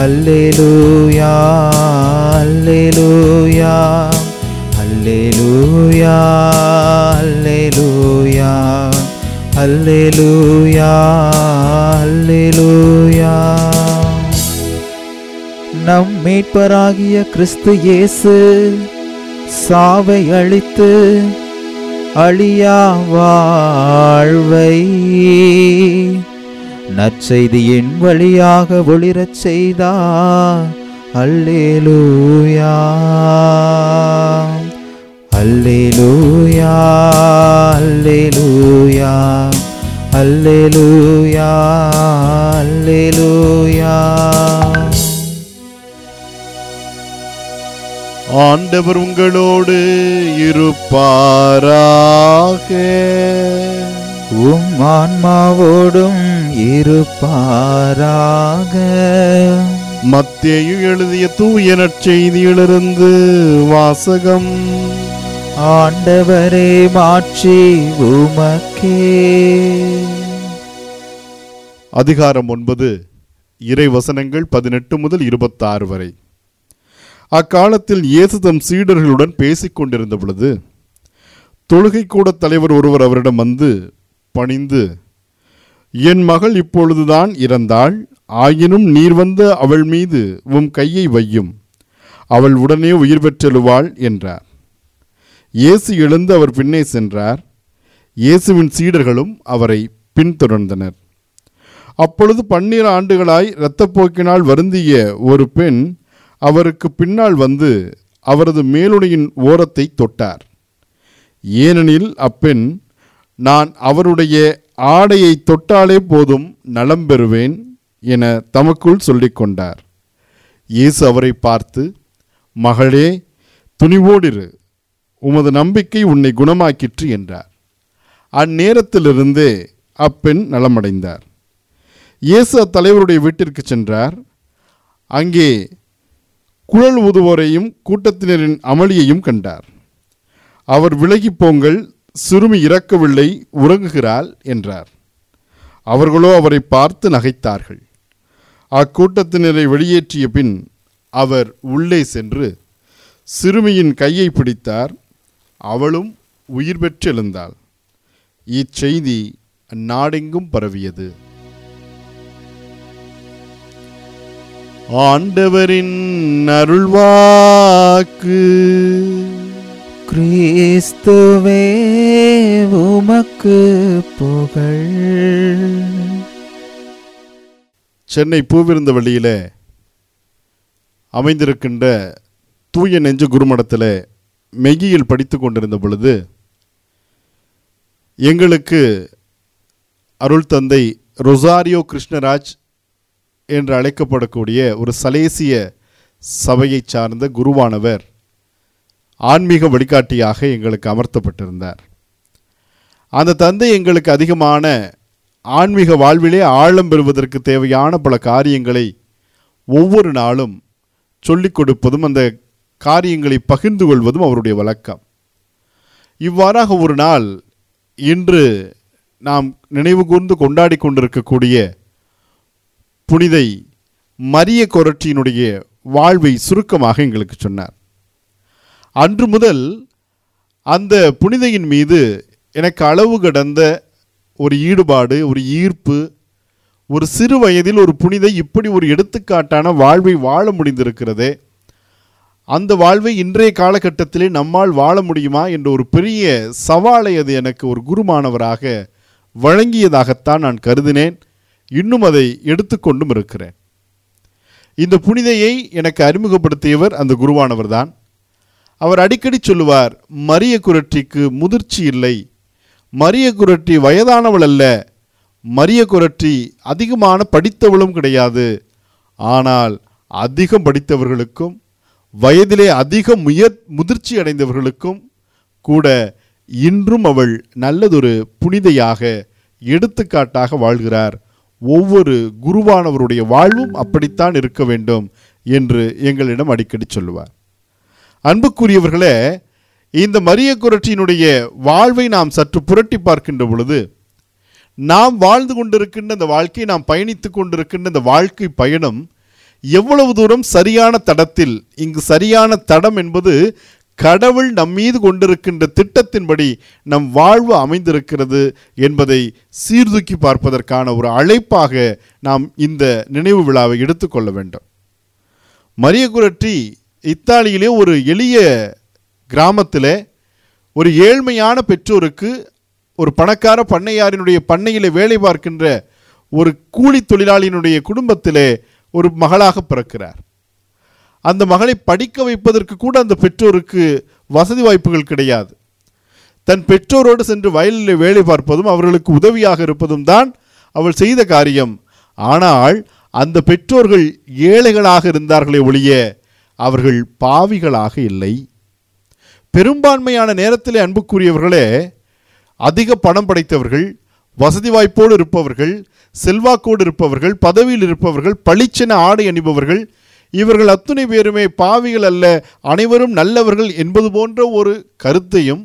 அல்லேலூயா அல்லேலூயா அல்லேலூயா அல்லேலூயா அல்லேலூயா அல்லேலூயா நம் மீட்பராகிய கிறிஸ்து இயேசு சாவை அழித்து அழியா வாழ்வை நற்செய்தியின் வழியாக ஒளிரச் செய்தார் அல்லேலூயா அல்லேலூயா அல்லேலூயா அல்லேலூயா அல்லேலூயா ஆண்டவர் உங்களோடு இருப்பாராக உம் ஆன்மாவோடும் இருப்பாராக மத்தேயு எழுதிய தூய நற்செய்தியிலிருந்து வாசகம் ஆண்டவரே மாட்சி உமக்கே அதிகாரம் ஒன்பது இறை வசனங்கள் பதினெட்டு முதல் இருபத்தாறு வரை அக்காலத்தில் இயேசு தம் சீடர்களுடன் பேசிக் கொண்டிருந்த பொழுது தொழுகை கூட தலைவர் ஒருவர் அவரிடம் வந்து பணிந்து என் மகள் இப்பொழுதுதான் இறந்தாள் ஆயினும் நீர் வந்து அவள் மீது உம் கையை வையும் அவள் உடனே உயிர் பெற்றெழுவாள் என்றார் இயேசு எழுந்து அவர் பின்னே சென்றார் இயேசுவின் சீடர்களும் அவரை பின்தொடர்ந்தனர் அப்பொழுது பன்னிரு ஆண்டுகளாய் இரத்தப்போக்கினால் வருந்திய ஒரு பெண் அவருக்கு பின்னால் வந்து அவரது மேலுடையின் ஓரத்தை தொட்டார் ஏனெனில் அப்பெண் நான் அவருடைய ஆடையை தொட்டாலே போதும் நலம் பெறுவேன் என தமக்குள் சொல்லிக் கொண்டார் இயேசு அவரை பார்த்து மகளே துணிவோடிரு உமது நம்பிக்கை உன்னை குணமாக்கிற்று என்றார் அந்நேரத்திலிருந்தே அப்பெண் நலமடைந்தார் இயேசு அத்தலைவருடைய வீட்டிற்கு சென்றார் அங்கே குழல் ஊதுவோரையும் கூட்டத்தினரின் அமளியையும் கண்டார் அவர் விலகிப் போங்கள் சிறுமி இறக்கவில்லை உறங்குகிறாள் என்றார் அவர்களோ அவரை பார்த்து நகைத்தார்கள் அக்கூட்டத்தினரை வெளியேற்றிய பின் அவர் உள்ளே சென்று சிறுமியின் கையை பிடித்தார் அவளும் உயிர் பெற்று எழுந்தாள் இச்செய்தி நாடெங்கும் பரவியது ஆண்டவரின் அருள்வாக்கு கிறிஸ்துவே உமக்கு புகழ் சென்னை பூவிருந்த வழியில் அமைந்திருக்கின்ற தூய நெஞ்சு குருமடத்தில் மெய்யியல் படித்து கொண்டிருந்த பொழுது எங்களுக்கு அருள் தந்தை ரொசாரியோ கிருஷ்ணராஜ் என்று அழைக்கப்படக்கூடிய ஒரு சலேசிய சபையைச் சார்ந்த குருவானவர் ஆன்மீக வழிகாட்டியாக எங்களுக்கு அமர்த்தப்பட்டிருந்தார் அந்த தந்தை எங்களுக்கு அதிகமான ஆன்மீக வாழ்விலே ஆழம் பெறுவதற்கு தேவையான பல காரியங்களை ஒவ்வொரு நாளும் சொல்லிக் கொடுப்பதும் அந்த காரியங்களை பகிர்ந்து கொள்வதும் அவருடைய வழக்கம் இவ்வாறாக ஒரு நாள் இன்று நாம் நினைவு கூர்ந்து கொண்டாடி கொண்டிருக்கக்கூடிய புனிதை மரிய கொரட்டியினுடைய வாழ்வை சுருக்கமாக எங்களுக்கு சொன்னார் அன்று முதல் அந்த புனிதையின் மீது எனக்கு அளவு கடந்த ஒரு ஈடுபாடு ஒரு ஈர்ப்பு ஒரு சிறு வயதில் ஒரு புனிதை இப்படி ஒரு எடுத்துக்காட்டான வாழ்வை வாழ முடிந்திருக்கிறதே அந்த வாழ்வை இன்றைய காலகட்டத்திலே நம்மால் வாழ முடியுமா என்ற ஒரு பெரிய சவாலை அது எனக்கு ஒரு குருமானவராக வழங்கியதாகத்தான் நான் கருதினேன் இன்னும் அதை எடுத்துக்கொண்டும் இருக்கிறேன் இந்த புனிதையை எனக்கு அறிமுகப்படுத்தியவர் அந்த குருவானவர் தான் அவர் அடிக்கடி சொல்லுவார் மரிய குரட்டிக்கு முதிர்ச்சி இல்லை மரிய குரட்டி வயதானவள் அல்ல மரிய குரட்டி அதிகமான படித்தவளும் கிடையாது ஆனால் அதிகம் படித்தவர்களுக்கும் வயதிலே அதிக முயற் முதிர்ச்சி அடைந்தவர்களுக்கும் கூட இன்றும் அவள் நல்லதொரு புனிதையாக எடுத்துக்காட்டாக வாழ்கிறார் ஒவ்வொரு குருவானவருடைய வாழ்வும் அப்படித்தான் இருக்க வேண்டும் என்று எங்களிடம் அடிக்கடி சொல்லுவார் அன்புக்குரியவர்களே இந்த மரிய குரட்சியினுடைய வாழ்வை நாம் சற்று புரட்டி பார்க்கின்ற பொழுது நாம் வாழ்ந்து கொண்டிருக்கின்ற இந்த வாழ்க்கை நாம் பயணித்து கொண்டிருக்கின்ற இந்த வாழ்க்கை பயணம் எவ்வளவு தூரம் சரியான தடத்தில் இங்கு சரியான தடம் என்பது கடவுள் நம் மீது கொண்டிருக்கின்ற திட்டத்தின்படி நம் வாழ்வு அமைந்திருக்கிறது என்பதை சீர்தூக்கி பார்ப்பதற்கான ஒரு அழைப்பாக நாம் இந்த நினைவு விழாவை எடுத்துக்கொள்ள வேண்டும் மரிய குரட்டி இத்தாலியிலே ஒரு எளிய கிராமத்தில் ஒரு ஏழ்மையான பெற்றோருக்கு ஒரு பணக்கார பண்ணையாரினுடைய பண்ணையிலே வேலை பார்க்கின்ற ஒரு கூலி தொழிலாளியினுடைய குடும்பத்திலே ஒரு மகளாக பிறக்கிறார் அந்த மகளை படிக்க வைப்பதற்கு கூட அந்த பெற்றோருக்கு வசதி வாய்ப்புகள் கிடையாது தன் பெற்றோரோடு சென்று வயலில் வேலை பார்ப்பதும் அவர்களுக்கு உதவியாக இருப்பதும் தான் அவள் செய்த காரியம் ஆனால் அந்த பெற்றோர்கள் ஏழைகளாக இருந்தார்களே ஒழிய அவர்கள் பாவிகளாக இல்லை பெரும்பான்மையான நேரத்திலே அன்புக்குரியவர்களே அதிக பணம் படைத்தவர்கள் வசதி வாய்ப்போடு இருப்பவர்கள் செல்வாக்கோடு இருப்பவர்கள் பதவியில் இருப்பவர்கள் பளிச்சென ஆடை அணிபவர்கள் இவர்கள் அத்துணை பேருமே பாவிகள் அல்ல அனைவரும் நல்லவர்கள் என்பது போன்ற ஒரு கருத்தையும்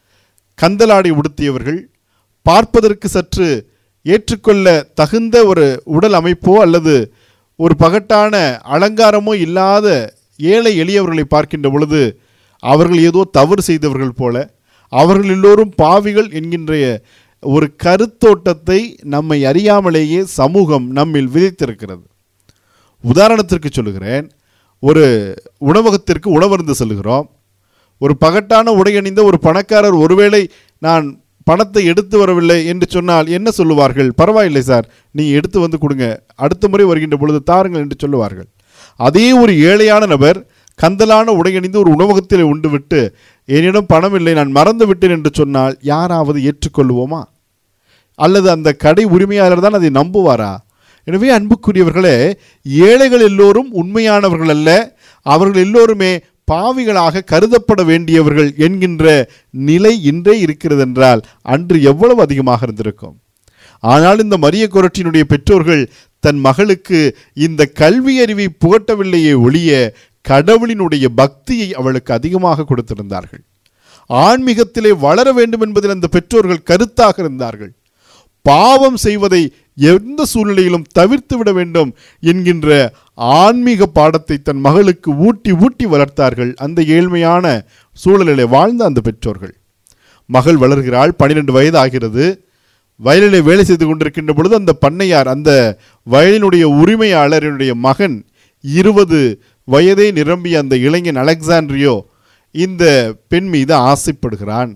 கந்தலாடை உடுத்தியவர்கள் பார்ப்பதற்கு சற்று ஏற்றுக்கொள்ள தகுந்த ஒரு உடல் அமைப்போ அல்லது ஒரு பகட்டான அலங்காரமோ இல்லாத ஏழை எளியவர்களை பார்க்கின்ற பொழுது அவர்கள் ஏதோ தவறு செய்தவர்கள் போல அவர்கள் எல்லோரும் பாவிகள் என்கின்ற ஒரு கருத்தோட்டத்தை நம்மை அறியாமலேயே சமூகம் நம்மில் விதைத்திருக்கிறது உதாரணத்திற்கு சொல்லுகிறேன் ஒரு உணவகத்திற்கு உணவருந்து செல்கிறோம் ஒரு பகட்டான உடை அணிந்த ஒரு பணக்காரர் ஒருவேளை நான் பணத்தை எடுத்து வரவில்லை என்று சொன்னால் என்ன சொல்லுவார்கள் பரவாயில்லை சார் நீங்கள் எடுத்து வந்து கொடுங்க அடுத்த முறை வருகின்ற பொழுது தாருங்கள் என்று சொல்லுவார்கள் அதே ஒரு ஏழையான நபர் கந்தலான உடை அணிந்து ஒரு உணவகத்தில் உண்டு விட்டு என்னிடம் பணம் இல்லை நான் மறந்து விட்டேன் என்று சொன்னால் யாராவது ஏற்றுக்கொள்வோமா அல்லது அந்த கடை உரிமையாளர் தான் அதை நம்புவாரா எனவே அன்புக்குரியவர்களே ஏழைகள் எல்லோரும் உண்மையானவர்கள் அல்ல அவர்கள் எல்லோருமே பாவிகளாக கருதப்பட வேண்டியவர்கள் என்கின்ற நிலை இன்றே இருக்கிறது என்றால் அன்று எவ்வளவு அதிகமாக இருந்திருக்கும் ஆனால் இந்த மரிய குரட்டினுடைய பெற்றோர்கள் தன் மகளுக்கு இந்த கல்வி அறிவை புகட்டவில்லையே ஒழிய கடவுளினுடைய பக்தியை அவளுக்கு அதிகமாக கொடுத்திருந்தார்கள் ஆன்மீகத்திலே வளர வேண்டும் என்பதில் அந்த பெற்றோர்கள் கருத்தாக இருந்தார்கள் பாவம் செய்வதை எந்த சூழ்நிலையிலும் தவிர்த்து விட வேண்டும் என்கின்ற ஆன்மீக பாடத்தை தன் மகளுக்கு ஊட்டி ஊட்டி வளர்த்தார்கள் அந்த ஏழ்மையான சூழலிலே வாழ்ந்த அந்த பெற்றோர்கள் மகள் வளர்கிறாள் பன்னிரெண்டு வயது ஆகிறது வயலிலே வேலை செய்து கொண்டிருக்கின்ற பொழுது அந்த பண்ணையார் அந்த வயலினுடைய உரிமையாளரினுடைய மகன் இருபது வயதை நிரம்பிய அந்த இளைஞன் அலெக்சாண்ட்ரியோ இந்த பெண் மீது ஆசைப்படுகிறான்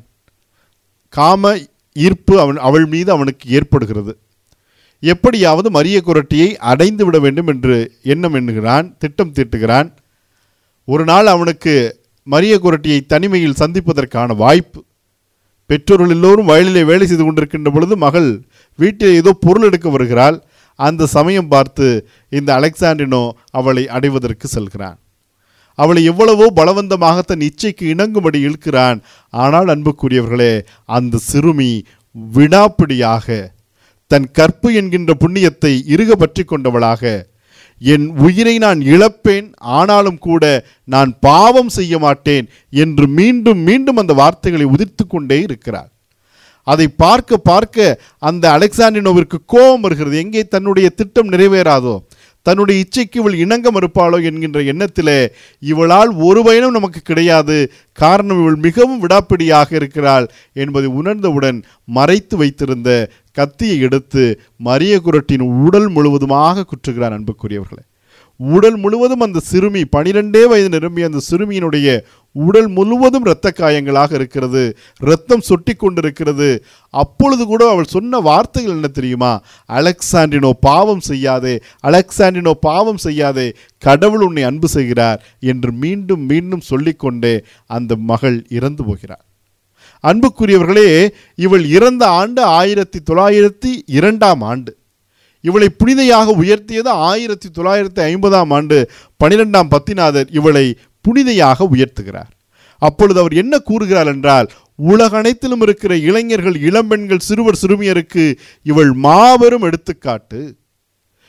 காம ஈர்ப்பு அவன் அவள் மீது அவனுக்கு ஏற்படுகிறது எப்படியாவது மரிய குரட்டியை அடைந்து விட வேண்டும் என்று எண்ணம் எண்ணுகிறான் திட்டம் தீட்டுகிறான் ஒரு நாள் அவனுக்கு மரிய குரட்டியை தனிமையில் சந்திப்பதற்கான வாய்ப்பு பெற்றோர்கள் எல்லோரும் வயலிலே வேலை செய்து கொண்டிருக்கின்ற பொழுது மகள் வீட்டில் ஏதோ பொருள் எடுக்க வருகிறாள் அந்த சமயம் பார்த்து இந்த அலெக்சாண்டினோ அவளை அடைவதற்கு செல்கிறான் அவளை எவ்வளவோ பலவந்தமாக தன் இச்சைக்கு இணங்கும்படி இழுக்கிறான் ஆனால் அன்புக்குரியவர்களே அந்த சிறுமி விடாப்பிடியாக தன் கற்பு என்கின்ற புண்ணியத்தை இறுக பற்றி கொண்டவளாக என் உயிரை நான் இழப்பேன் ஆனாலும் கூட நான் பாவம் செய்ய மாட்டேன் என்று மீண்டும் மீண்டும் அந்த வார்த்தைகளை உதிர்த்து கொண்டே இருக்கிறார் அதை பார்க்க பார்க்க அந்த அலெக்சாண்டினோவிற்கு கோபம் வருகிறது எங்கே தன்னுடைய திட்டம் நிறைவேறாதோ தன்னுடைய இச்சைக்கு இவள் இணங்க மறுப்பாளோ என்கின்ற எண்ணத்திலே இவளால் ஒரு பயனும் நமக்கு கிடையாது காரணம் இவள் மிகவும் விடாப்பிடியாக இருக்கிறாள் என்பதை உணர்ந்தவுடன் மறைத்து வைத்திருந்த கத்தியை எடுத்து மரிய குரட்டின் உடல் முழுவதுமாக குற்றுகிறான் அன்புக்குரியவர்களே உடல் முழுவதும் அந்த சிறுமி பனிரெண்டே வயது நிரம்பிய அந்த சிறுமியினுடைய உடல் முழுவதும் இரத்த காயங்களாக இருக்கிறது இரத்தம் சொட்டி கொண்டிருக்கிறது அப்பொழுது கூட அவள் சொன்ன வார்த்தைகள் என்ன தெரியுமா அலெக்சாண்டினோ பாவம் செய்யாதே அலெக்சாண்டினோ பாவம் செய்யாதே கடவுள் உன்னை அன்பு செய்கிறார் என்று மீண்டும் மீண்டும் சொல்லிக்கொண்டே அந்த மகள் இறந்து போகிறார் அன்புக்குரியவர்களே இவள் இறந்த ஆண்டு ஆயிரத்தி தொள்ளாயிரத்தி இரண்டாம் ஆண்டு இவளை புனிதையாக உயர்த்தியது ஆயிரத்தி தொள்ளாயிரத்தி ஐம்பதாம் ஆண்டு பனிரெண்டாம் பத்திநாதர் இவளை புனிதையாக உயர்த்துகிறார் அப்பொழுது அவர் என்ன கூறுகிறார் என்றால் உலக அனைத்திலும் இருக்கிற இளைஞர்கள் இளம்பெண்கள் சிறுவர் சிறுமியருக்கு இவள் மாபெரும் எடுத்துக்காட்டு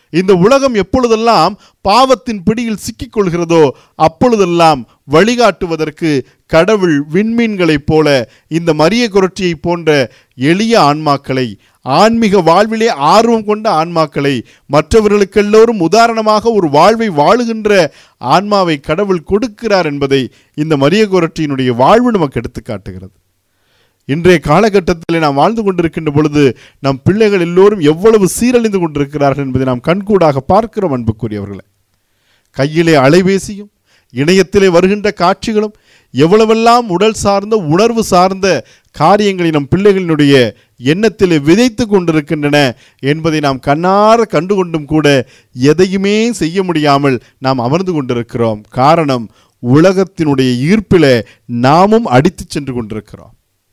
இந்த உலகம் எப்பொழுதெல்லாம் பாவத்தின் பிடியில் சிக்கிக் கொள்கிறதோ அப்பொழுதெல்லாம் வழிகாட்டுவதற்கு கடவுள் விண்மீன்களைப் போல இந்த மரிய குரட்சியைப் போன்ற எளிய ஆன்மாக்களை ஆன்மீக வாழ்விலே ஆர்வம் கொண்ட ஆன்மாக்களை மற்றவர்களுக்கெல்லோரும் உதாரணமாக ஒரு வாழ்வை வாழுகின்ற ஆன்மாவை கடவுள் கொடுக்கிறார் என்பதை இந்த மரிய குரட்சியினுடைய வாழ்வு நமக்கு எடுத்து காட்டுகிறது இன்றைய காலகட்டத்தில் நாம் வாழ்ந்து கொண்டிருக்கின்ற பொழுது நம் பிள்ளைகள் எல்லோரும் எவ்வளவு சீரழிந்து கொண்டிருக்கிறார்கள் என்பதை நாம் கண்கூடாக பார்க்கிறோம் அன்புக்குரியவர்களே கையிலே அலைபேசியும் இணையத்திலே வருகின்ற காட்சிகளும் எவ்வளவெல்லாம் உடல் சார்ந்த உணர்வு சார்ந்த காரியங்களை நம் பிள்ளைகளினுடைய எண்ணத்திலே விதைத்து கொண்டிருக்கின்றன என்பதை நாம் கண்ணார கண்டுகொண்டும் கூட எதையுமே செய்ய முடியாமல் நாம் அமர்ந்து கொண்டிருக்கிறோம் காரணம் உலகத்தினுடைய ஈர்ப்பிலே நாமும் அடித்துச் சென்று கொண்டிருக்கிறோம்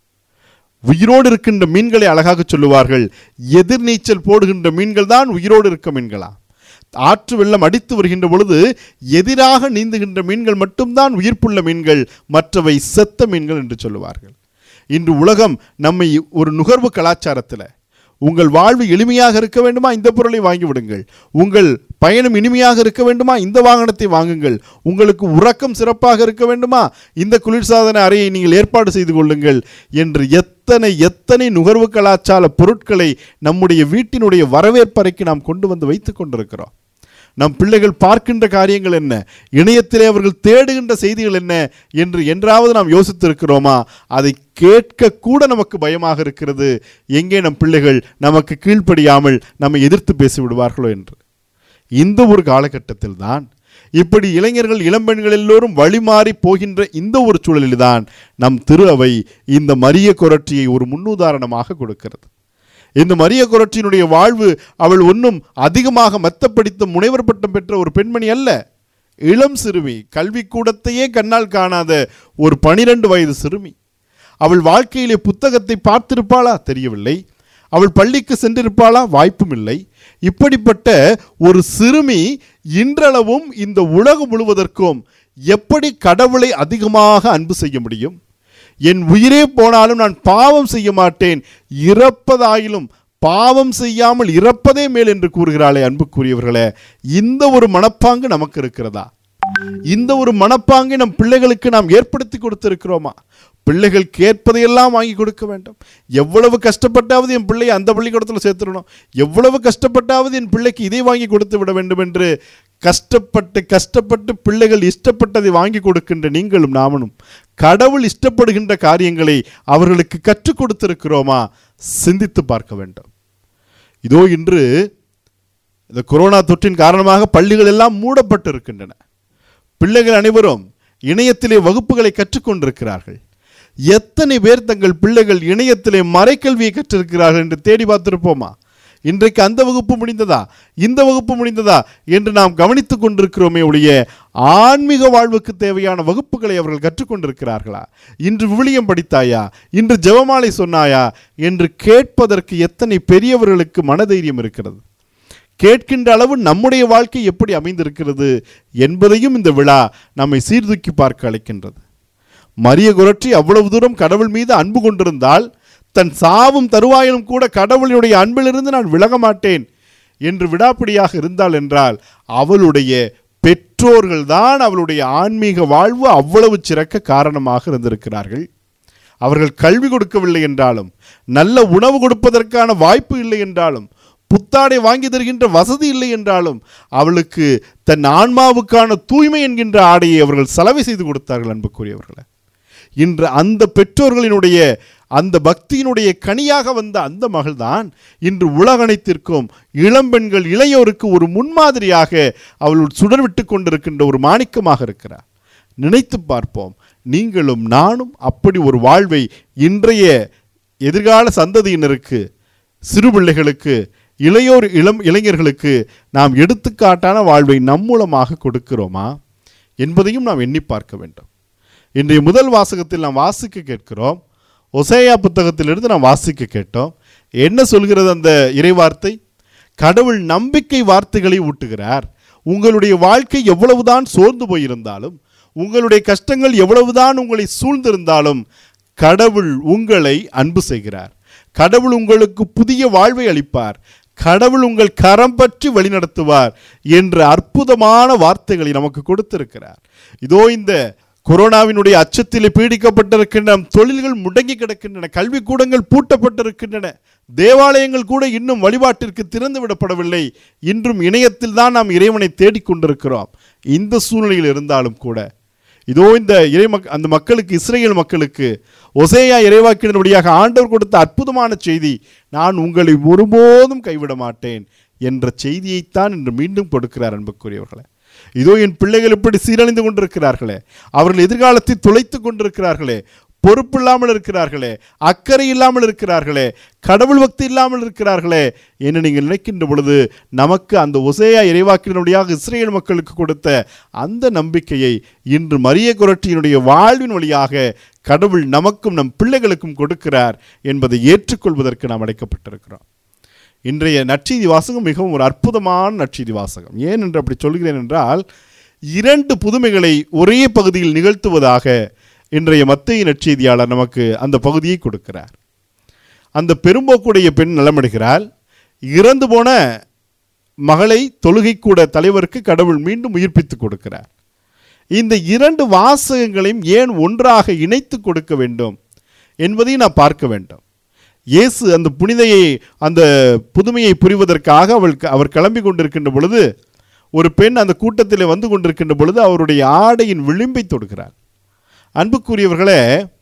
உயிரோடு இருக்கின்ற மீன்களை அழகாக சொல்லுவார்கள் எதிர்நீச்சல் போடுகின்ற மீன்கள் தான் உயிரோடு இருக்க மீன்களா ஆற்று வெள்ளம் அடித்து வருகின்ற பொழுது எதிராக நீந்துகின்ற மீன்கள் மட்டும்தான் உயிர்ப்புள்ள மீன்கள் மற்றவை செத்த மீன்கள் என்று சொல்லுவார்கள் இன்று உலகம் நம்மை ஒரு நுகர்வு கலாச்சாரத்தில் உங்கள் வாழ்வு எளிமையாக இருக்க வேண்டுமா இந்த பொருளை வாங்கி விடுங்கள் உங்கள் பயணம் இனிமையாக இருக்க வேண்டுமா இந்த வாகனத்தை வாங்குங்கள் உங்களுக்கு உறக்கம் சிறப்பாக இருக்க வேண்டுமா இந்த குளிர்சாதன அறையை நீங்கள் ஏற்பாடு செய்து கொள்ளுங்கள் என்று எத்தனை எத்தனை நுகர்வு கலாச்சார பொருட்களை நம்முடைய வீட்டினுடைய வரவேற்பறைக்கு நாம் கொண்டு வந்து வைத்துக் கொண்டிருக்கிறோம் நம் பிள்ளைகள் பார்க்கின்ற காரியங்கள் என்ன இணையத்திலே அவர்கள் தேடுகின்ற செய்திகள் என்ன என்று என்றாவது நாம் யோசித்திருக்கிறோமா அதை கேட்க கூட நமக்கு பயமாக இருக்கிறது எங்கே நம் பிள்ளைகள் நமக்கு கீழ்ப்படியாமல் நம்மை எதிர்த்து பேசிவிடுவார்களோ என்று இந்த ஒரு காலகட்டத்தில் தான் இப்படி இளைஞர்கள் இளம்பெண்கள் எல்லோரும் வழிமாறி போகின்ற இந்த ஒரு சூழலில்தான் நம் திரு அவை இந்த மரிய குரட்சியை ஒரு முன்னுதாரணமாக கொடுக்கிறது இந்த மரிய குரட்சியினுடைய வாழ்வு அவள் ஒன்றும் அதிகமாக மெத்தப்படித்த முனைவர் பட்டம் பெற்ற ஒரு பெண்மணி அல்ல இளம் சிறுமி கல்விக்கூடத்தையே கண்ணால் காணாத ஒரு பனிரெண்டு வயது சிறுமி அவள் வாழ்க்கையிலே புத்தகத்தை பார்த்திருப்பாளா தெரியவில்லை அவள் பள்ளிக்கு சென்றிருப்பாளா வாய்ப்பும் இல்லை இப்படிப்பட்ட ஒரு சிறுமி இன்றளவும் இந்த உலகம் முழுவதற்கும் எப்படி கடவுளை அதிகமாக அன்பு செய்ய முடியும் என் உயிரே போனாலும் நான் பாவம் செய்ய மாட்டேன் இறப்பதாயிலும் பாவம் செய்யாமல் இறப்பதே மேல் என்று கூறுகிறாளே அன்புக்குரியவர்களே இந்த ஒரு மனப்பாங்கு நமக்கு இருக்கிறதா இந்த ஒரு மனப்பாங்கை நம் பிள்ளைகளுக்கு நாம் ஏற்படுத்தி கொடுத்திருக்கிறோமா பிள்ளைகள் கேட்பதையெல்லாம் வாங்கி கொடுக்க வேண்டும் எவ்வளவு கஷ்டப்பட்டாவது என் பிள்ளையை அந்த பள்ளிக்கூடத்தில் சேர்த்துடணும் எவ்வளவு கஷ்டப்பட்டாவது என் பிள்ளைக்கு இதை வாங்கி கொடுத்து விட வேண்டும் என்று கஷ்டப்பட்டு கஷ்டப்பட்டு பிள்ளைகள் இஷ்டப்பட்டதை வாங்கி கொடுக்கின்ற நீங்களும் நாமனும் கடவுள் இஷ்டப்படுகின்ற காரியங்களை அவர்களுக்கு கற்றுக் கொடுத்திருக்கிறோமா சிந்தித்து பார்க்க வேண்டும் இதோ இன்று இந்த கொரோனா தொற்றின் காரணமாக பள்ளிகள் எல்லாம் மூடப்பட்டு இருக்கின்றன பிள்ளைகள் அனைவரும் இணையத்திலே வகுப்புகளை கற்றுக்கொண்டிருக்கிறார்கள் எத்தனை பேர் தங்கள் பிள்ளைகள் இணையத்திலே மறைக்கல்வியை கற்றிருக்கிறார்கள் என்று தேடி பார்த்திருப்போமா இன்றைக்கு அந்த வகுப்பு முடிந்ததா இந்த வகுப்பு முடிந்ததா என்று நாம் கவனித்துக் கொண்டிருக்கிறோமே ஒழிய ஆன்மீக வாழ்வுக்கு தேவையான வகுப்புகளை அவர்கள் கற்றுக்கொண்டிருக்கிறார்களா இன்று விவிலியம் படித்தாயா இன்று ஜெபமாலை சொன்னாயா என்று கேட்பதற்கு எத்தனை பெரியவர்களுக்கு மனதைரியம் இருக்கிறது கேட்கின்ற அளவு நம்முடைய வாழ்க்கை எப்படி அமைந்திருக்கிறது என்பதையும் இந்த விழா நம்மை சீர்தூக்கி பார்க்க அழைக்கின்றது மரிய குரட்சி அவ்வளவு தூரம் கடவுள் மீது அன்பு கொண்டிருந்தால் தன் சாவும் தருவாயிலும் கூட கடவுளுடைய அன்பிலிருந்து நான் விலக மாட்டேன் என்று விடாப்பிடியாக இருந்தாள் என்றால் அவளுடைய பெற்றோர்கள் தான் அவளுடைய ஆன்மீக வாழ்வு அவ்வளவு சிறக்க காரணமாக இருந்திருக்கிறார்கள் அவர்கள் கல்வி கொடுக்கவில்லை என்றாலும் நல்ல உணவு கொடுப்பதற்கான வாய்ப்பு இல்லை என்றாலும் புத்தாடை வாங்கி தருகின்ற வசதி இல்லை என்றாலும் அவளுக்கு தன் ஆன்மாவுக்கான தூய்மை என்கின்ற ஆடையை அவர்கள் செலவு செய்து கொடுத்தார்கள் அன்புக்குரியவர்களை இன்று அந்த பெற்றோர்களினுடைய அந்த பக்தியினுடைய கனியாக வந்த அந்த மகள்தான் இன்று உலகனைத்திற்கும் இளம்பெண்கள் இளையோருக்கு ஒரு முன்மாதிரியாக அவள் சுடர்விட்டு கொண்டிருக்கின்ற ஒரு மாணிக்கமாக இருக்கிறார் நினைத்து பார்ப்போம் நீங்களும் நானும் அப்படி ஒரு வாழ்வை இன்றைய எதிர்கால சந்ததியினருக்கு சிறு பிள்ளைகளுக்கு இளையோர் இளம் இளைஞர்களுக்கு நாம் எடுத்துக்காட்டான வாழ்வை நம் மூலமாக கொடுக்கிறோமா என்பதையும் நாம் எண்ணி பார்க்க வேண்டும் இன்றைய முதல் வாசகத்தில் நாம் வாசிக்க கேட்கிறோம் ஒசேயா புத்தகத்திலிருந்து நாம் வாசிக்க கேட்டோம் என்ன சொல்கிறது அந்த இறைவார்த்தை கடவுள் நம்பிக்கை வார்த்தைகளை ஊட்டுகிறார் உங்களுடைய வாழ்க்கை எவ்வளவுதான் சோர்ந்து போயிருந்தாலும் உங்களுடைய கஷ்டங்கள் எவ்வளவுதான் உங்களை சூழ்ந்திருந்தாலும் கடவுள் உங்களை அன்பு செய்கிறார் கடவுள் உங்களுக்கு புதிய வாழ்வை அளிப்பார் கடவுள் உங்கள் கரம் பற்றி வழிநடத்துவார் என்ற அற்புதமான வார்த்தைகளை நமக்கு கொடுத்திருக்கிறார் இதோ இந்த கொரோனாவினுடைய அச்சத்திலே பீடிக்கப்பட்டிருக்கின்ற நம் தொழில்கள் முடங்கி கிடக்கின்றன கல்விக்கூடங்கள் பூட்டப்பட்டிருக்கின்றன தேவாலயங்கள் கூட இன்னும் வழிபாட்டிற்கு திறந்து விடப்படவில்லை இன்றும் இணையத்தில் தான் நாம் இறைவனை தேடிக்கொண்டிருக்கிறோம் இந்த சூழ்நிலையில் இருந்தாலும் கூட இதோ இந்த இறை மக் அந்த மக்களுக்கு இஸ்ரேல் மக்களுக்கு ஒசேயா இறைவாக்கினருடையாக ஆண்டவர் கொடுத்த அற்புதமான செய்தி நான் உங்களை ஒருபோதும் கைவிட மாட்டேன் என்ற செய்தியைத்தான் இன்று மீண்டும் கொடுக்கிறார் அன்புக்குரியவர்களே இதோ என் பிள்ளைகள் இப்படி சீரழிந்து கொண்டிருக்கிறார்களே அவர்கள் எதிர்காலத்தை துளைத்து கொண்டிருக்கிறார்களே பொறுப்பு இல்லாமல் இருக்கிறார்களே அக்கறை இல்லாமல் இருக்கிறார்களே கடவுள் பக்தி இல்லாமல் இருக்கிறார்களே என்று நீங்கள் நினைக்கின்ற பொழுது நமக்கு அந்த ஒசேயா இறைவாக்கினுடையாக இஸ்ரேல் மக்களுக்கு கொடுத்த அந்த நம்பிக்கையை இன்று மரிய குரட்டியினுடைய வாழ்வின் வழியாக கடவுள் நமக்கும் நம் பிள்ளைகளுக்கும் கொடுக்கிறார் என்பதை ஏற்றுக்கொள்வதற்கு நாம் அழைக்கப்பட்டிருக்கிறோம் இன்றைய நற்செய்தி வாசகம் மிகவும் ஒரு அற்புதமான நற்செய்தி வாசகம் ஏன் என்று அப்படி சொல்கிறேன் என்றால் இரண்டு புதுமைகளை ஒரே பகுதியில் நிகழ்த்துவதாக இன்றைய மத்திய நற்செய்தியாளர் நமக்கு அந்த பகுதியை கொடுக்கிறார் அந்த பெரும்போக்குடைய பெண் நலமடைகிறாள் இறந்து போன மகளை தொழுகைக்கூட தலைவருக்கு கடவுள் மீண்டும் உயிர்ப்பித்து கொடுக்கிறார் இந்த இரண்டு வாசகங்களையும் ஏன் ஒன்றாக இணைத்து கொடுக்க வேண்டும் என்பதையும் நான் பார்க்க வேண்டும் இயேசு அந்த புனிதையை அந்த புதுமையை புரிவதற்காக அவள் அவர் கிளம்பி கொண்டிருக்கின்ற பொழுது ஒரு பெண் அந்த கூட்டத்தில் வந்து கொண்டிருக்கின்ற பொழுது அவருடைய ஆடையின் விளிம்பை தொடுகிறார் அன்புக்குரியவர்களே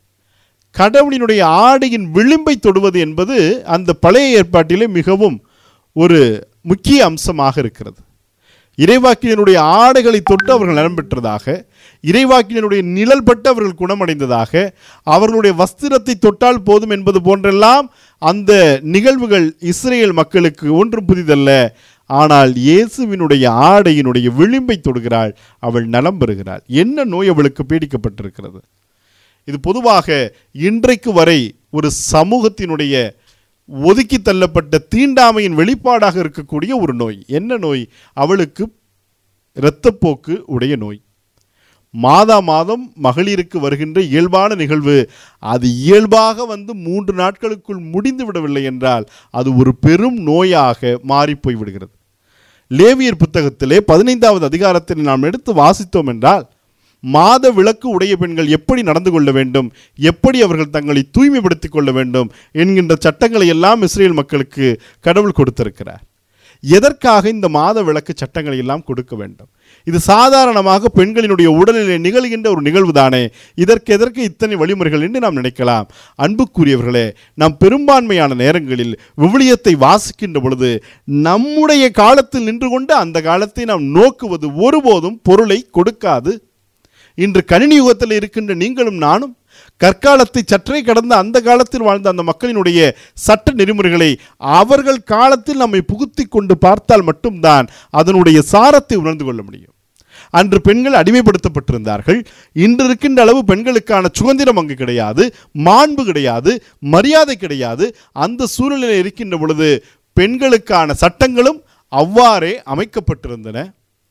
கடவுளினுடைய ஆடையின் விளிம்பை தொடுவது என்பது அந்த பழைய ஏற்பாட்டிலே மிகவும் ஒரு முக்கிய அம்சமாக இருக்கிறது இறைவாக்கியனுடைய ஆடைகளை தொட்டு அவர்கள் நலம் பெற்றதாக இறைவாக்கியனுடைய நிழல் பட்டு அவர்கள் குணமடைந்ததாக அவர்களுடைய வஸ்திரத்தை தொட்டால் போதும் என்பது போன்றெல்லாம் அந்த நிகழ்வுகள் இஸ்ரேல் மக்களுக்கு ஒன்றும் புதிதல்ல ஆனால் இயேசுவினுடைய ஆடையினுடைய விளிம்பை தொடுகிறாள் அவள் நலம் பெறுகிறாள் என்ன நோய் அவளுக்கு பீடிக்கப்பட்டிருக்கிறது இது பொதுவாக இன்றைக்கு வரை ஒரு சமூகத்தினுடைய ஒதுக்கி தள்ளப்பட்ட தீண்டாமையின் வெளிப்பாடாக இருக்கக்கூடிய ஒரு நோய் என்ன நோய் அவளுக்கு இரத்தப்போக்கு உடைய நோய் மாதா மாதம் மகளிருக்கு வருகின்ற இயல்பான நிகழ்வு அது இயல்பாக வந்து மூன்று நாட்களுக்குள் முடிந்து விடவில்லை என்றால் அது ஒரு பெரும் நோயாக மாறிப்போய் விடுகிறது லேவியர் புத்தகத்திலே பதினைந்தாவது அதிகாரத்தில் நாம் எடுத்து வாசித்தோம் என்றால் மாத விளக்கு உடைய பெண்கள் எப்படி நடந்து கொள்ள வேண்டும் எப்படி அவர்கள் தங்களை தூய்மைப்படுத்திக் கொள்ள வேண்டும் என்கின்ற சட்டங்களை எல்லாம் இஸ்ரேல் மக்களுக்கு கடவுள் கொடுத்திருக்கிறார் எதற்காக இந்த மாத விளக்கு சட்டங்களை எல்லாம் கொடுக்க வேண்டும் இது சாதாரணமாக பெண்களினுடைய உடலிலே நிகழ்கின்ற ஒரு நிகழ்வு தானே இதற்கு எதற்கு இத்தனை வழிமுறைகள் என்று நாம் நினைக்கலாம் அன்புக்குரியவர்களே நாம் பெரும்பான்மையான நேரங்களில் விவிலியத்தை வாசிக்கின்ற பொழுது நம்முடைய காலத்தில் நின்று கொண்டு அந்த காலத்தை நாம் நோக்குவது ஒருபோதும் பொருளை கொடுக்காது இன்று கணினி யுகத்தில் இருக்கின்ற நீங்களும் நானும் கற்காலத்தை சற்றே கடந்த அந்த காலத்தில் வாழ்ந்த அந்த மக்களினுடைய சட்ட நெறிமுறைகளை அவர்கள் காலத்தில் நம்மை புகுத்தி கொண்டு பார்த்தால் மட்டும்தான் அதனுடைய சாரத்தை உணர்ந்து கொள்ள முடியும் அன்று பெண்கள் அடிமைப்படுத்தப்பட்டிருந்தார்கள் இன்று இருக்கின்ற அளவு பெண்களுக்கான சுதந்திரம் அங்கு கிடையாது மாண்பு கிடையாது மரியாதை கிடையாது அந்த சூழ்நிலையில் இருக்கின்ற பொழுது பெண்களுக்கான சட்டங்களும் அவ்வாறே அமைக்கப்பட்டிருந்தன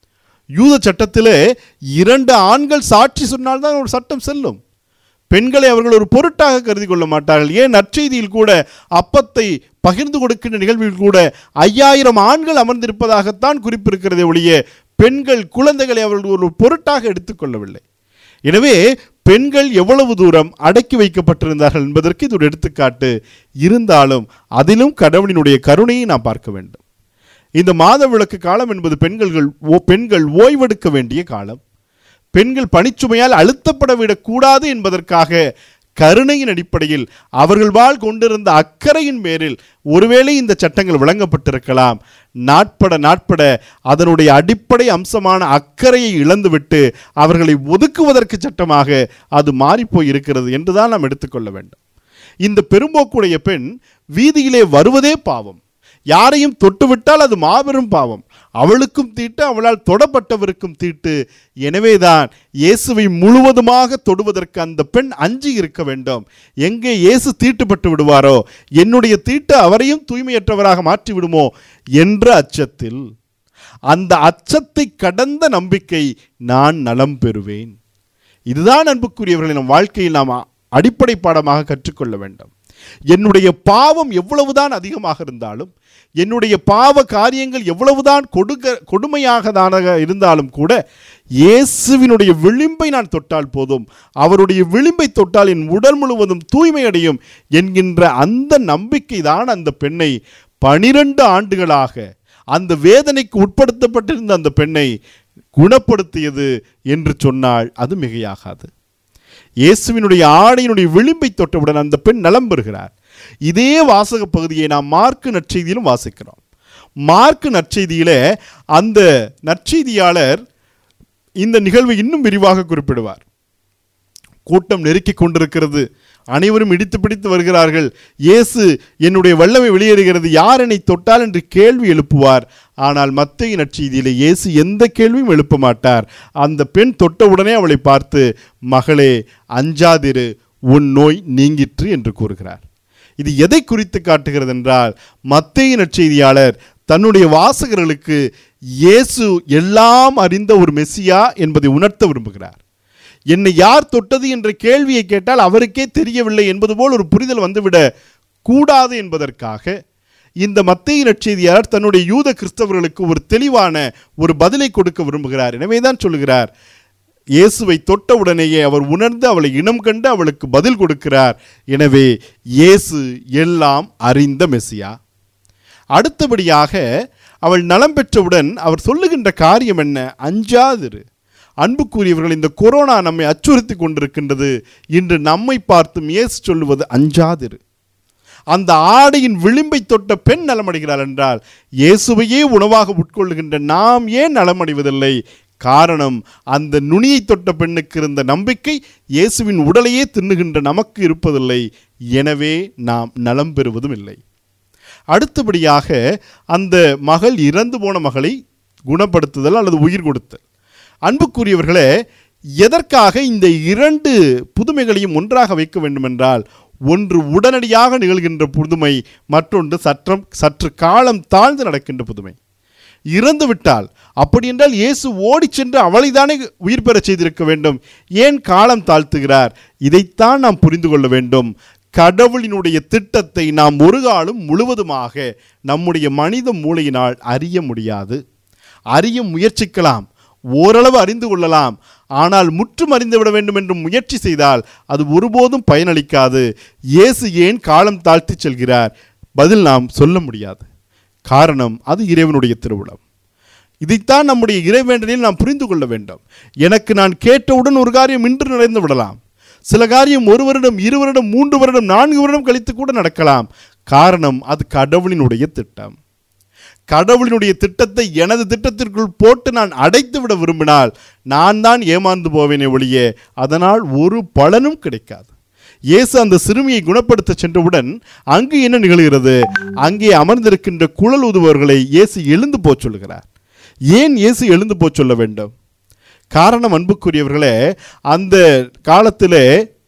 யூத சட்டத்திலே இரண்டு ஆண்கள் சாட்சி சொன்னால்தான் ஒரு சட்டம் செல்லும் பெண்களை அவர்கள் ஒரு பொருட்டாக கருதி கொள்ள மாட்டார்கள் ஏன் நற்செய்தியில் கூட அப்பத்தை பகிர்ந்து கொடுக்கின்ற நிகழ்வில் கூட ஐயாயிரம் ஆண்கள் அமர்ந்திருப்பதாகத்தான் குறிப்பிருக்கிறதே ஒழிய பெண்கள் குழந்தைகளை அவர்கள் ஒரு பொருட்டாக எடுத்துக்கொள்ளவில்லை எனவே பெண்கள் எவ்வளவு தூரம் அடக்கி வைக்கப்பட்டிருந்தார்கள் என்பதற்கு இது ஒரு எடுத்துக்காட்டு இருந்தாலும் அதிலும் கடவுளினுடைய கருணையை நாம் பார்க்க வேண்டும் இந்த மாத விளக்கு காலம் என்பது பெண்கள் ஓ- பெண்கள் ஓய்வெடுக்க வேண்டிய காலம் பெண்கள் பணிச்சுமையால் அழுத்தப்பட விடக்கூடாது என்பதற்காக கருணையின் அடிப்படையில் அவர்கள் வாழ் கொண்டிருந்த அக்கறையின் பேரில் ஒருவேளை இந்த சட்டங்கள் வழங்கப்பட்டிருக்கலாம் நாட்பட நாட்பட அதனுடைய அடிப்படை அம்சமான அக்கறையை இழந்துவிட்டு அவர்களை ஒதுக்குவதற்கு சட்டமாக அது மாறிப்போய் இருக்கிறது என்றுதான் நாம் எடுத்துக்கொள்ள வேண்டும் இந்த பெரும்போக்குடைய பெண் வீதியிலே வருவதே பாவம் யாரையும் தொட்டுவிட்டால் அது மாபெரும் பாவம் அவளுக்கும் தீட்டு அவளால் தொடப்பட்டவருக்கும் தீட்டு எனவேதான் இயேசுவை முழுவதுமாக தொடுவதற்கு அந்த பெண் அஞ்சி இருக்க வேண்டும் எங்கே இயேசு தீட்டுப்பட்டு விடுவாரோ என்னுடைய தீட்டு அவரையும் தூய்மையற்றவராக மாற்றி விடுமோ என்ற அச்சத்தில் அந்த அச்சத்தை கடந்த நம்பிக்கை நான் நலம் பெறுவேன் இதுதான் அன்புக்குரியவர்களை நம் வாழ்க்கையில் நாம் அ- அடிப்படை பாடமாக கற்றுக்கொள்ள வேண்டும் என்னுடைய பாவம் எவ்வளவுதான் அதிகமாக இருந்தாலும் என்னுடைய பாவ காரியங்கள் எவ்வளவுதான் கொடுக்க கொடுமையாகதான இருந்தாலும் கூட இயேசுவினுடைய விளிம்பை நான் தொட்டால் போதும் அவருடைய விளிம்பை தொட்டால் என் உடல் முழுவதும் தூய்மை அடையும் என்கின்ற அந்த நம்பிக்கை தான் அந்த பெண்ணை பனிரெண்டு ஆண்டுகளாக அந்த வேதனைக்கு உட்படுத்தப்பட்டிருந்த அந்த பெண்ணை குணப்படுத்தியது என்று சொன்னால் அது மிகையாகாது இயேசுவினுடைய ஆடையினுடைய விளிம்பை தொட்டவுடன் அந்த பெண் நலம் பெறுகிறார் இதே வாசக பகுதியை நாம் மார்க்கு நற்செய்தியிலும் வாசிக்கிறோம் மார்க்கு நற்செய்தியிலே அந்த நற்செய்தியாளர் இந்த நிகழ்வை இன்னும் விரிவாக குறிப்பிடுவார் கூட்டம் நெருக்கிக் கொண்டிருக்கிறது அனைவரும் இடித்து பிடித்து வருகிறார்கள் இயேசு என்னுடைய வல்லமை வெளியேறுகிறது யார் என்னை தொட்டால் என்று கேள்வி எழுப்புவார் ஆனால் மத்திய நற்செய்தியிலே இயேசு எந்த கேள்வியும் எழுப்ப மாட்டார் அந்த பெண் தொட்டவுடனே அவளை பார்த்து மகளே அஞ்சாதிரு உன் நோய் நீங்கிற்று என்று கூறுகிறார் இது எதை குறித்து காட்டுகிறது என்றால் மத்திய நற்செய்தியாளர் தன்னுடைய வாசகர்களுக்கு இயேசு எல்லாம் அறிந்த ஒரு மெஸ்ஸியா என்பதை உணர்த்த விரும்புகிறார் என்னை யார் தொட்டது என்ற கேள்வியை கேட்டால் அவருக்கே தெரியவில்லை என்பது போல் ஒரு புரிதல் வந்துவிட கூடாது என்பதற்காக இந்த மத்திய நற்செய்தியாளர் தன்னுடைய யூத கிறிஸ்தவர்களுக்கு ஒரு தெளிவான ஒரு பதிலை கொடுக்க விரும்புகிறார் எனவே தான் சொல்லுகிறார் இயேசுவை தொட்ட உடனேயே அவர் உணர்ந்து அவளை இனம் கண்டு அவளுக்கு பதில் கொடுக்கிறார் எனவே இயேசு எல்லாம் அறிந்த மெசியா அடுத்தபடியாக அவள் நலம் பெற்றவுடன் அவர் சொல்லுகின்ற காரியம் என்ன அஞ்சாதிரு அன்புக்குரியவர்கள் இந்த கொரோனா நம்மை அச்சுறுத்தி கொண்டிருக்கின்றது இன்று நம்மை பார்த்தும் இயேசு சொல்லுவது அஞ்சாதிரு அந்த ஆடையின் விளிம்பை தொட்ட பெண் நலமடைகிறாள் என்றால் இயேசுவையே உணவாக உட்கொள்ளுகின்ற நாம் ஏன் நலமடைவதில்லை காரணம் அந்த நுனியை தொட்ட பெண்ணுக்கு இருந்த நம்பிக்கை இயேசுவின் உடலையே தின்னுகின்ற நமக்கு இருப்பதில்லை எனவே நாம் நலம் பெறுவதும் இல்லை அடுத்தபடியாக அந்த மகள் இறந்து போன மகளை குணப்படுத்துதல் அல்லது உயிர் கொடுத்தல் அன்புக்குரியவர்களே எதற்காக இந்த இரண்டு புதுமைகளையும் ஒன்றாக வைக்க வேண்டுமென்றால் ஒன்று உடனடியாக நிகழ்கின்ற புதுமை மற்றொன்று சற்றம் சற்று காலம் தாழ்ந்து நடக்கின்ற புதுமை இறந்து விட்டால் அப்படி என்றால் இயேசு ஓடிச் சென்று அவளை தானே உயிர் பெறச் செய்திருக்க வேண்டும் ஏன் காலம் தாழ்த்துகிறார் இதைத்தான் நாம் புரிந்து கொள்ள வேண்டும் கடவுளினுடைய திட்டத்தை நாம் ஒரு காலம் முழுவதுமாக நம்முடைய மனித மூளையினால் அறிய முடியாது அறிய முயற்சிக்கலாம் ஓரளவு அறிந்து கொள்ளலாம் ஆனால் முற்றும் அறிந்து விட வேண்டும் என்று முயற்சி செய்தால் அது ஒருபோதும் பயனளிக்காது இயேசு ஏன் காலம் தாழ்த்தி செல்கிறார் பதில் நாம் சொல்ல முடியாது காரணம் அது இறைவனுடைய திருவிழம் இதைத்தான் நம்முடைய இறைவேண்டனில் நாம் புரிந்து கொள்ள வேண்டும் எனக்கு நான் கேட்டவுடன் ஒரு காரியம் இன்று நடந்து விடலாம் சில காரியம் ஒரு வருடம் இரு வருடம் மூன்று வருடம் நான்கு வருடம் கழித்து கூட நடக்கலாம் காரணம் அது கடவுளினுடைய திட்டம் கடவுளினுடைய திட்டத்தை எனது திட்டத்திற்குள் போட்டு நான் அடைத்து விட விரும்பினால் நான் தான் ஏமாந்து போவேனே ஒழிய அதனால் ஒரு பலனும் கிடைக்காது இயேசு அந்த சிறுமியை குணப்படுத்த சென்றவுடன் அங்கு என்ன நிகழ்கிறது அங்கே அமர்ந்திருக்கின்ற குழல் ஊதுபவர்களை இயேசு எழுந்து போச் சொல்லுகிறார் ஏன் இயேசு எழுந்து போச் சொல்ல வேண்டும் காரணம் அன்புக்குரியவர்களே அந்த காலத்திலே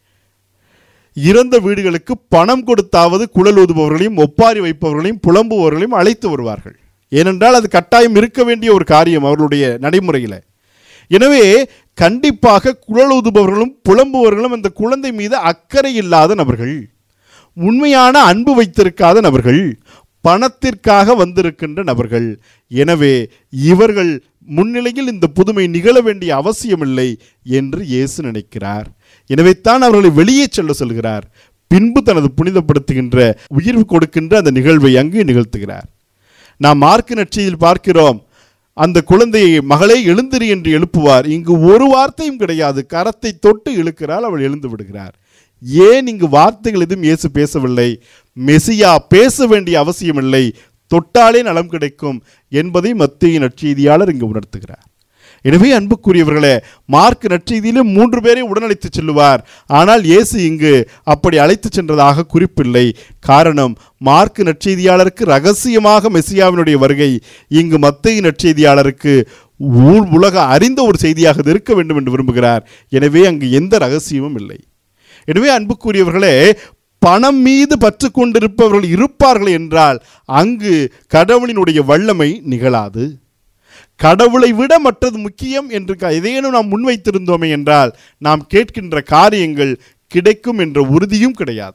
இறந்த வீடுகளுக்கு பணம் கொடுத்தாவது குழல் ஊதுபவர்களையும் ஒப்பாரி வைப்பவர்களையும் புலம்புபவர்களையும் அழைத்து வருவார்கள் ஏனென்றால் அது கட்டாயம் இருக்க வேண்டிய ஒரு காரியம் அவர்களுடைய நடைமுறையில் எனவே கண்டிப்பாக குழல் ஊதுபவர்களும் புலம்புபவர்களும் அந்த குழந்தை மீது அக்கறை இல்லாத நபர்கள் உண்மையான அன்பு வைத்திருக்காத நபர்கள் பணத்திற்காக வந்திருக்கின்ற நபர்கள் எனவே இவர்கள் முன்னிலையில் இந்த புதுமை நிகழ வேண்டிய அவசியமில்லை என்று இயேசு நினைக்கிறார் எனவே தான் அவர்களை வெளியே செல்ல சொல்கிறார் பின்பு தனது புனிதப்படுத்துகின்ற உயிர் கொடுக்கின்ற அந்த நிகழ்வை அங்கே நிகழ்த்துகிறார் நாம் மார்க்கு நற்செய்தியில் பார்க்கிறோம் அந்த குழந்தையை மகளே எழுந்திரி என்று எழுப்புவார் இங்கு ஒரு வார்த்தையும் கிடையாது கரத்தை தொட்டு இழுக்கிறாள் அவள் எழுந்து விடுகிறார் ஏன் இங்கு வார்த்தைகள் எதுவும் இயேசு பேசவில்லை மெசியா பேச வேண்டிய அவசியமில்லை தொட்டாலே நலம் கிடைக்கும் என்பதை மத்திய நற்செய்தியாளர் இங்கு உணர்த்துகிறார் எனவே அன்புக்குரியவர்களே மார்க் நற்செய்தியிலே மூன்று பேரை உடனழைத்து செல்லுவார் ஆனால் இயேசு இங்கு அப்படி அழைத்து சென்றதாக குறிப்பில்லை காரணம் மார்க் நற்செய்தியாளருக்கு ரகசியமாக மெசியாவினுடைய வருகை இங்கு மத்திய நற்செய்தியாளருக்கு ஊர் உலக அறிந்த ஒரு செய்தியாக இது இருக்க வேண்டும் என்று விரும்புகிறார் எனவே அங்கு எந்த ரகசியமும் இல்லை எனவே அன்புக்குரியவர்களே பணம் மீது பற்று கொண்டிருப்பவர்கள் இருப்பார்கள் என்றால் அங்கு கடவுளினுடைய வல்லமை நிகழாது கடவுளை விட மற்றது முக்கியம் என்று க- எதையேனும் நாம் முன்வைத்திருந்தோமே என்றால் நாம் கேட்கின்ற காரியங்கள் கிடைக்கும் என்ற உறுதியும் கிடையாது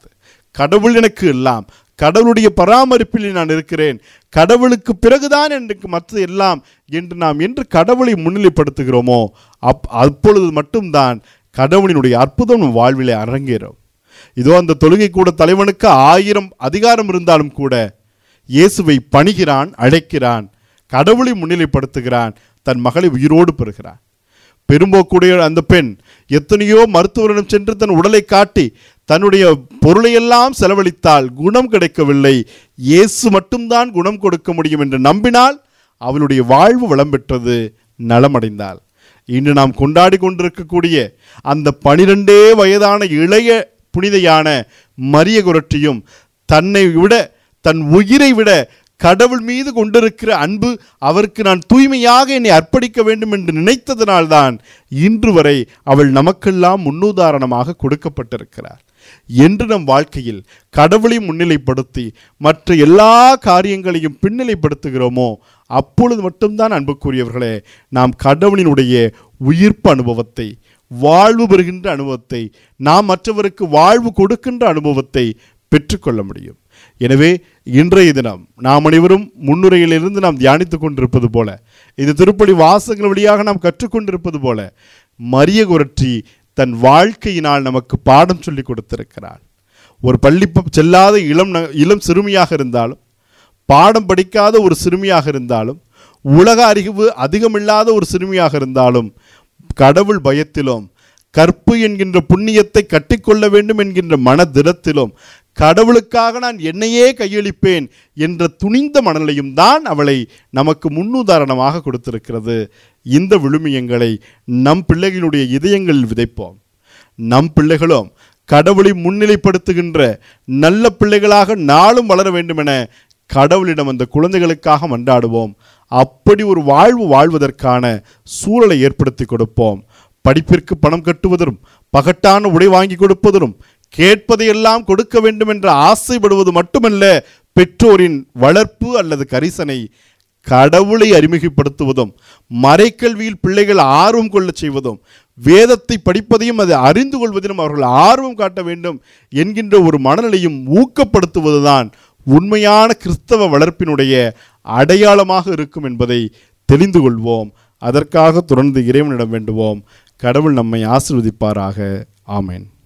கடவுள் எனக்கு எல்லாம் கடவுளுடைய பராமரிப்பில் நான் இருக்கிறேன் கடவுளுக்கு பிறகுதான் எனக்கு மற்ற எல்லாம் என்று நாம் என்று கடவுளை முன்னிலைப்படுத்துகிறோமோ அப் அப்பொழுது மட்டும்தான் கடவுளினுடைய அற்புதம் நம் வாழ்விலே அரங்கேறும் இதோ அந்த தொழுகை கூட தலைவனுக்கு ஆயிரம் அதிகாரம் இருந்தாலும் கூட இயேசுவை பணிகிறான் அழைக்கிறான் கடவுளை முன்னிலைப்படுத்துகிறான் தன் மகளை உயிரோடு பெறுகிறான் பெரும்போக்குடைய அந்த பெண் எத்தனையோ மருத்துவரிடம் சென்று தன் உடலை காட்டி தன்னுடைய பொருளையெல்லாம் செலவழித்தால் குணம் கிடைக்கவில்லை இயேசு மட்டும்தான் குணம் கொடுக்க முடியும் என்று நம்பினால் அவளுடைய வாழ்வு வளம் பெற்றது நலமடைந்தாள் இன்று நாம் கொண்டாடி கொண்டிருக்கக்கூடிய அந்த பனிரெண்டே வயதான இளைய புனிதையான மரிய குரட்டியும் தன்னை விட தன் உயிரை விட கடவுள் மீது கொண்டிருக்கிற அன்பு அவருக்கு நான் தூய்மையாக என்னை அர்ப்பணிக்க வேண்டும் என்று நினைத்ததனால்தான் இன்று வரை அவள் நமக்கெல்லாம் முன்னுதாரணமாக கொடுக்கப்பட்டிருக்கிறார் என்று நம் வாழ்க்கையில் கடவுளை முன்னிலைப்படுத்தி மற்ற எல்லா காரியங்களையும் பின்னிலைப்படுத்துகிறோமோ அப்பொழுது மட்டும்தான் அன்புக்குரியவர்களே நாம் கடவுளினுடைய உயிர்ப்பு அனுபவத்தை வாழ்வு பெறுகின்ற அனுபவத்தை நாம் மற்றவருக்கு வாழ்வு கொடுக்கின்ற அனுபவத்தை பெற்றுக்கொள்ள முடியும் எனவே இன்றைய தினம் நாம் அனைவரும் முன்னுரையிலிருந்து நாம் தியானித்துக் கொண்டிருப்பது போல இந்த திருப்பலி வாசகங்கள் வழியாக நாம் கற்றுக்கொண்டிருப்பது போல மரிய குரற்றி தன் வாழ்க்கையினால் நமக்கு பாடம் சொல்லி கொடுத்திருக்கிறாள் ஒரு பள்ளி ப- செல்லாத இளம் ந- இளம் சிறுமியாக இருந்தாலும் பாடம் படிக்காத ஒரு சிறுமியாக இருந்தாலும் உலக அறிவு அதிகமில்லாத ஒரு சிறுமியாக இருந்தாலும் கடவுள் பயத்திலும் கற்பு என்கின்ற புண்ணியத்தை கட்டிக்கொள்ள வேண்டும் என்கின்ற மனதிடத்திலும் கடவுளுக்காக நான் என்னையே கையளிப்பேன் என்ற துணிந்த மனநிலையும் தான் அவளை நமக்கு முன்னுதாரணமாக கொடுத்திருக்கிறது இந்த விழுமியங்களை நம் பிள்ளைகளுடைய இதயங்களில் விதைப்போம் நம் பிள்ளைகளும் கடவுளை முன்னிலைப்படுத்துகின்ற நல்ல பிள்ளைகளாக நாளும் வளர வேண்டுமென கடவுளிடம் அந்த குழந்தைகளுக்காக மன்றாடுவோம் அப்படி ஒரு வாழ்வு வாழ்வதற்கான சூழலை ஏற்படுத்தி கொடுப்போம் படிப்பிற்கு பணம் கட்டுவதும் பகட்டான உடை வாங்கி கொடுப்பதும் கேட்பதையெல்லாம் கொடுக்க வேண்டும் என்று ஆசைப்படுவது மட்டுமல்ல பெற்றோரின் வளர்ப்பு அல்லது கரிசனை கடவுளை அறிமுகப்படுத்துவதும் மறைக்கல்வியில் பிள்ளைகள் ஆர்வம் கொள்ளச் செய்வதும் வேதத்தை படிப்பதையும் அதை அறிந்து கொள்வதிலும் அவர்கள் ஆர்வம் காட்ட வேண்டும் என்கின்ற ஒரு மனநிலையும் ஊக்கப்படுத்துவதுதான் உண்மையான கிறிஸ்தவ வளர்ப்பினுடைய அடையாளமாக இருக்கும் என்பதை தெரிந்து கொள்வோம் அதற்காக தொடர்ந்து இறைவனிடம் வேண்டுவோம் கடவுள் நம்மை ஆசீர்வதிப்பாராக ஆமென்